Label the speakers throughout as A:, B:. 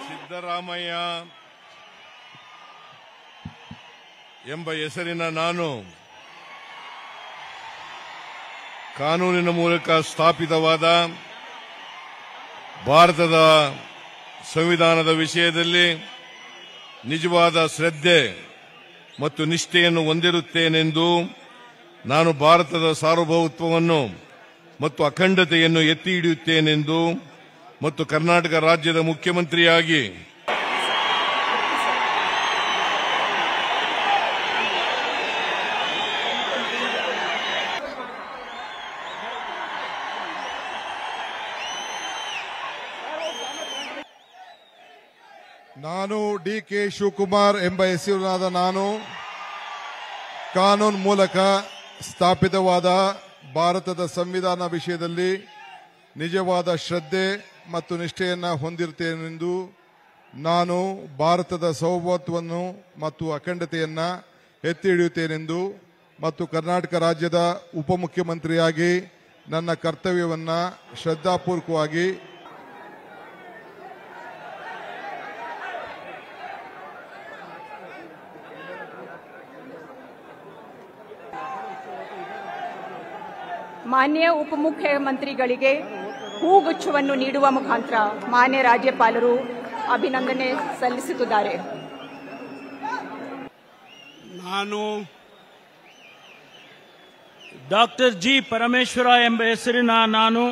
A: ಸಿದ್ದರಾಮಯ್ಯ ಎಂಬ ಹೆಸರಿನ ನಾನು ಕಾನೂನಿನ ಮೂಲಕ ಸ್ಥಾಪಿತವಾದ ಭಾರತದ ಸಂವಿಧಾನದ ವಿಷಯದಲ್ಲಿ ನಿಜವಾದ ಶ್ರದ್ಧೆ ಮತ್ತು ನಿಷ್ಠೆಯನ್ನು ಹೊಂದಿರುತ್ತೇನೆಂದು ನಾನು ಭಾರತದ ಸಾರ್ವಭೌಮತ್ವವನ್ನು ಮತ್ತು ಅಖಂಡತೆಯನ್ನು ಎತ್ತಿ ಹಿಡಿಯುತ್ತೇನೆಂದು ಮತ್ತು ಕರ್ನಾಟಕ ರಾಜ್ಯದ ಮುಖ್ಯಮಂತ್ರಿಯಾಗಿ
B: ನಾನು ಡಿ ಕೆ ಶಿವಕುಮಾರ್ ಎಂಬ ಹೆಸರಿನಾದ ನಾನು ಕಾನೂನು ಮೂಲಕ ಸ್ಥಾಪಿತವಾದ ಭಾರತದ ಸಂವಿಧಾನ ವಿಷಯದಲ್ಲಿ ನಿಜವಾದ ಶ್ರದ್ಧೆ ಮತ್ತು ನಿಷ್ಠೆಯನ್ನು ಹೊಂದಿರುತ್ತೇನೆಂದು ನಾನು ಭಾರತದ ಸೌಭೌತ್ವವನ್ನು ಮತ್ತು ಅಖಂಡತೆಯನ್ನು ಎತ್ತಿ ಹಿಡಿಯುತ್ತೇನೆಂದು ಮತ್ತು ಕರ್ನಾಟಕ ರಾಜ್ಯದ ಉಪಮುಖ್ಯಮಂತ್ರಿಯಾಗಿ ನನ್ನ ಕರ್ತವ್ಯವನ್ನು ಶ್ರದ್ಧಾಪೂರ್ವಕವಾಗಿ
C: ಮಾನ್ಯ ಉಪಮುಖ್ಯಮಂತ್ರಿಗಳಿಗೆ ಹೂಗುಚ್ಛವನ್ನು ನೀಡುವ ಮುಖಾಂತರ ಮಾನ್ಯ ರಾಜ್ಯಪಾಲರು ಅಭಿನಂದನೆ ಸಲ್ಲಿಸುತ್ತಿದ್ದಾರೆ
D: ನಾನು
E: ಡಾಕ್ಟರ್ ಜಿ ಪರಮೇಶ್ವರ ಎಂಬ ಹೆಸರಿನ ನಾನು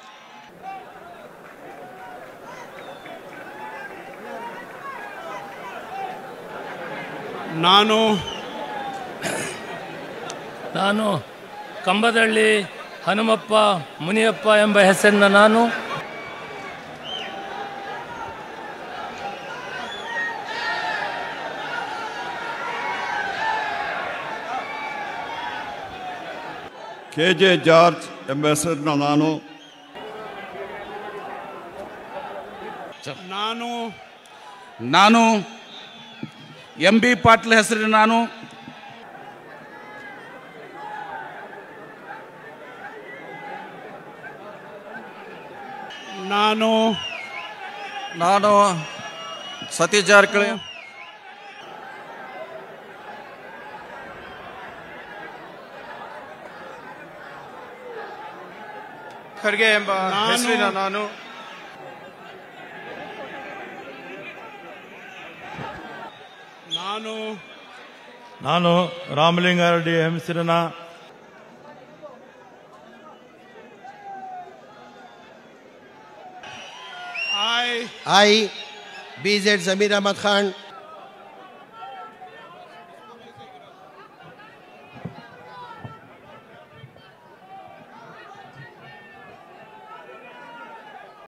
D: ನಾನು
F: ನಾನು ಕಂಬದಳ್ಳಿ ಹನುಮಪ್ಪ ಮುನಿಯಪ್ಪ ಎಂಬ ಹೆಸರಿನ ನಾನು
G: ಕೆ ಜೆ ಜಾರ್ಜ್ ಎಂಬ ಹೆಸರಿನ ನಾನು
D: ನಾನು
H: ನಾನು ಎಂ ಬಿ ಪಾಟೀಲ್ ಹೆಸರಿನ ನಾನು
D: ನಾನು
G: ನಾನು ಸತೀಶ್ ಜಾರಕಿಹೊಳಿ
I: ಖರ್ಗೆ ಎಂಬ
D: ನಾನು-
I: ಹೆಸರಿನ ನಾನು
D: ನಾನು
E: ನಾನು ರಾಮಲಿಂಗಾರೆಡ್ಡಿ ಹೆಸರಿನ
D: I
J: I, BZ Zamir Ahmad Khan,